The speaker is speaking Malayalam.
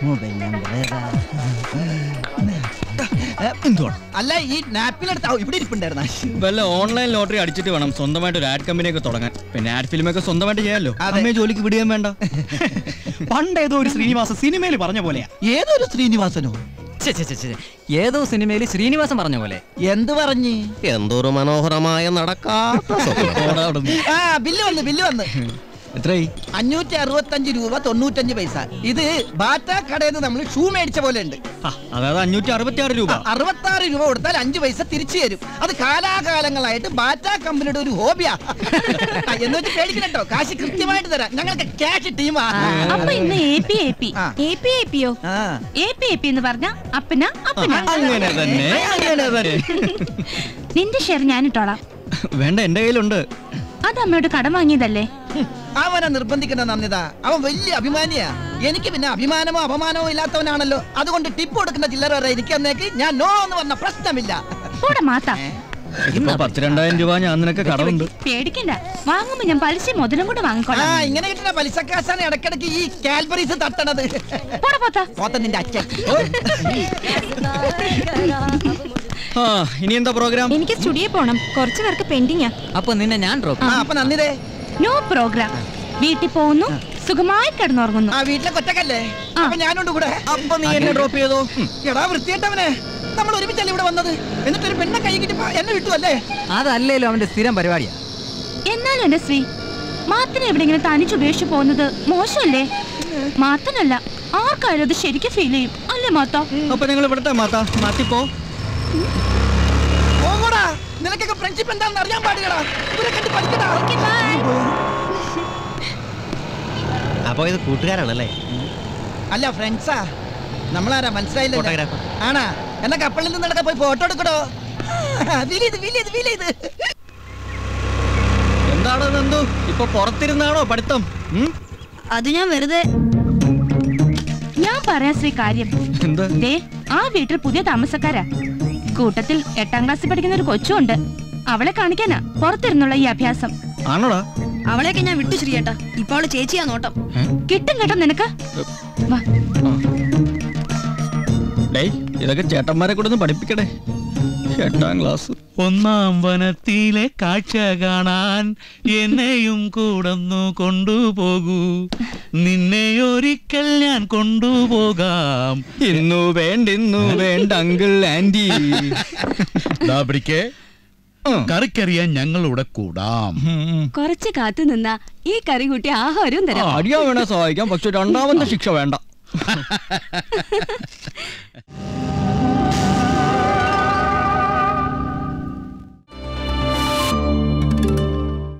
മൊബൈൽ നമ്പർ ഏതാ എന്തുവാണ് അല്ല ഈ നാപ്പിലെടുത്ത ഇവിടെ ഇരിപ്പുണ്ടായിരുന്ന വല്ല ഓൺലൈൻ ലോട്ടറി അടിച്ചിട്ട് വേണം സ്വന്തമായിട്ട് ഒരു ആഡ് കമ്പനിയൊക്കെ തുടങ്ങാൻ പിന്നെ ആഡ് ഫിലിമൊക്കെ സ്വന്തമായിട്ട് ചെയ്യാമല്ലോ അതെ. അമ്മയെ ജോലിക്ക് വിടുകയും വേണ്ട പണ്ട് ഏതോ ഒരു ശ്രീനിവാസ സിനിമയിൽ പറഞ്ഞ പോലെയാ ഏതൊരു ശ്രീനിവാസനോ ഛെ, ഛെ, ഛെ, ഛെ. ഏതോ സിനിമയിൽ ശ്രീനിവാസൻ പറഞ്ഞ പോലെ എന്ത് പറഞ്ഞ് എന്തൊരു മനോഹരമായ നടക്കാത്ത സ്വപ്നം പോടാ അവിടുന്ന്. ആ ബില്ല് വന്ന് ബില്ല് വന്ന് എത്രയായി അഞ്ഞൂറ്റി അറുപത്തഞ്ച് രൂപ തൊണ്ണൂറ്റഞ്ച് പൈസ ഇത് ബാറ്റ കടയിൽ നിന്ന് നമ്മൾ ഷൂ മേടിച്ച പോലെ ഉണ്ട് ആ, അതായത് അഞ്ഞൂറ്റി അറുപത്തി ആറ് രൂപ അറുപത്താറ് രൂപ കൊടുത്താൽ അഞ്ച് പൈസ തിരിച്ചു തരും അത് കാലാകാലങ്ങളായിട്ട് ബാറ്റ കമ്പനിയുടെ ഒരു ഹോബിയാ എന്ന് വെച്ച് പേടിക്കണട്ടോ കാശ് കൃത്യമായിട്ട് തരാം ഞങ്ങൾക്ക് ക്യാഷ് ടീമാ അപ്പൊ ഇന്ന് എ പി എ പി ആ. എ പി എ പിയോ ആ. എ പി എ പി എന്ന് പറഞ്ഞ അപ്പന അപ്പന അങ്ങനെ തന്നെ അങ്ങനെ തന്നെ നിന്റെ ഷെയർ ഞാൻ ഇട്ടോളാം വേണ്ട എന്റെ കയ്യിലുണ്ട് അത് അമ്മയോട് കടം വാങ്ങിയതല്ലേ അവനെ നിർബന്ധിക്കേണ്ട നന്ദിത അവൻ വലിയ അഭിമാനിയാ എനിക്ക് പിന്നെ അഭിമാനമോ അപമാനമോ ഇല്ലാത്തവനാണല്ലോ അതുകൊണ്ട് ടിപ്പ് കൊടുക്കുന്ന ചില്ലറ വരെ എനിക്ക് അന്നേക്ക് ഞാൻ നോ എന്ന് പറഞ്ഞ പ്രശ്നമില്ല കൂടെ മാത്താ ഇപ്പൊ പത്ത് രണ്ടായിരം രൂപ ഞാൻ നിനക്ക് കടമുണ്ട് പേടിക്കണ്ട വാങ്ങുമ്പോ ഞാൻ പലിശ മുതലും കൂടെ ആ വാങ്ങിക്കോളാം ഇങ്ങനെ കിട്ടുന്ന പലിശക്കാശാണ് ഇടയ്ക്കിടയ്ക്ക് ഈ കാൽബറീസ് തട്ടണത് കൂടെ പോത്താ പോത്ത നിന്റെ അച്ഛൻ ആ ഇനി എന്താ പ്രോഗ്രാം എനിക്ക് സ്റ്റുഡിയോ പോണം കുറച്ചു പേർക്ക് പെൻഡിങ്ങാ അപ്പൊ നിന്നെ ഞാൻ ഡ്രോപ്പ് ആ അപ്പൊ നന്ദിതേ നോ പ്രോഗ്രാം വീട്ടിൽ പോകുന്നു സുഖമായി കിടന്നുറങ്ങുന്നു ആ വീട്ടിലെ കൊറ്റക്കല്ലേ ആ. അപ്പൊ ഞാനുണ്ട് കൂടെ അപ്പൊ നീ എന്നെ ഡ്രോപ്പ് ചെയ്തോ എടാ വൃത്തിയേട്ടവനെ നമ്മൾ ഒരുമിച്ചല്ലേ ഇവിടെ വന്നത് എന്നിട്ട് ഒരു പെണ്ണെ കൈ കിട്ടി എന്നെ വിട്ടു അല്ലേ അതല്ലേലും അവന്റെ സ്ഥിരം പരിപാടിയാ എന്നാലും എന്റെ ശ്രീ മാത്തനെ എവിടെയെങ്കിലും തനിച്ച് ഉപേക്ഷിച്ച് പോകുന്നത് മോശമല്ലേ മാത്തനല്ല ആർക്കായാലും അത് ശരിക്കും ഫീൽ ചെയ്യും അല്ലേ മാത്ത അപ്പൊ നിങ്ങൾ ഇവിടുത്തെ മാത്താ മാറ്റിപ്പോ പോകൂടാ നിനക്കൊക്കെ ഫ്രണ്ട്ഷിപ്പ് എന്താണെന്ന് അറിയാൻ പാടില്ലടാ ഇവരെ കണ്ട് പഠിക്കടാ അപ്പൊ ഇത് കൂട്ടുകാരാണല്ലേ അല്ല ഫ്രണ്ട്സാ നമ്മളാരാ മനസ്സിലായില്ല Photographer. ആണാ എന്നാ കപ്പലിൽ നിന്നടക്കം പോയി ഫോട്ടോ എടുക്കടോ വീൽ ചെയ്ത് വീൽ ചെയ്ത് വീൽ ചെയ്ത് എന്താണ് നന്ദു ഇപ്പൊ പുറത്തിരുന്നാണോ പഠിത്തം ഉം? അത് ഞാൻ വെറുതെ ഞാൻ പറയാൻ ശ്രീ കാര്യം എന്താ ദേ ആ വീട്ടിൽ പുതിയ താമസക്കാരാ കൂട്ടത്തിൽ എട്ടാം ക്ലാസ്സിൽ പഠിക്കുന്ന ഒരു കൊച്ചുണ്ട് അവളെ കാണിക്കാനാ പുറത്തിരുന്നുള്ള ഈ അഭ്യാസം ആണോടാ അവളെയൊക്കെ ഞാൻ വിട്ടു ശ്രീയേട്ടാ ഇപ്പൊ അവള് ചേച്ചിയാ നോട്ടം കിട്ടും കേട്ടോ നിനക്ക് വാ ഡേയ് ഇതൊക്കെ ചേട്ടന്മാരെ കൂടെ ഒന്ന് പഠിപ്പിക്കടേ എട്ടാം ക്ലാസ് ഒന്നാം വനത്തിലെ കാഴ്ച കാണാൻ എന്നെയും കൂടന്നു കൊണ്ടുപോകൂ നിന്നെ ഒരിക്കൽ ഞാൻ കൊണ്ടുപോകാം ഇന്നു വേണ്ടിന്നു വേണ്ട അങ്കിൾ ആന്റി ദാ പിടിക്കേ കറിക്കറിയാൻ ഞങ്ങളുടെ കൂടാം കുറച്ച് കാത്തു നിന്നാ ഈ കറി കൂട്ടി ആഹാരവും തരാം അടിയാ വേണേ സഹായിക്കാം പക്ഷെ രണ്ടാമത്തെ ശിക്ഷ വേണ്ട